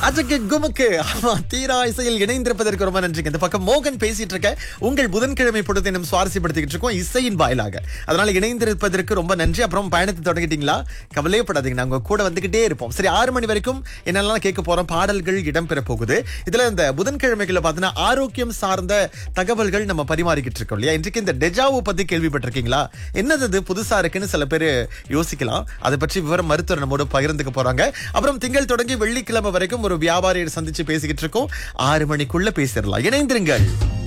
அஜக்கு குமுக்கு ஆமா தீரா இசையில் இணைந்திருப்பதற்கு ரொம்ப நன்றிங்க இந்த பக்கம் மோகன் பேசிட்டு இருக்க உங்கள் புதன்கிழமை பொழுது நம்ம சுவாரஸ்யப்படுத்திக்கிட்டு இருக்கோம் இசையின் வாயிலாக அதனால இணைந்திருப்பதற்கு ரொம்ப நன்றி அப்புறம் பயணத்தை தொடங்கிட்டீங்களா கவலையப்படாதீங்க நாங்க கூட வந்துகிட்டே இருப்போம் சரி ஆறு மணி வரைக்கும் என்னெல்லாம் கேட்க போறோம் பாடல்கள் இடம்பெற போகுது இதுல இந்த புதன்கிழமைகளை பார்த்தீங்கன்னா ஆரோக்கியம் சார்ந்த தகவல்கள் நம்ம பரிமாறிக்கிட்டு இருக்கோம் இல்லையா இன்றைக்கு இந்த டெஜாவு பத்தி கேள்விப்பட்டிருக்கீங்களா என்னது இது புதுசா இருக்குன்னு சில பேர் யோசிக்கலாம் அதை பற்றி விவரம் மருத்துவர் நம்மோட பகிர்ந்துக்க போறாங்க அப்புறம் திங்கள் தொடங்கி வெள்ளிக்கிழமை வரைக்கும் ஒரு வியாபாரியை சந்திச்சு பேசிக்கிட்டு இருக்கோம் ஆறு மணிக்குள்ள பேசிடலாம் இணைந்திருங்கள்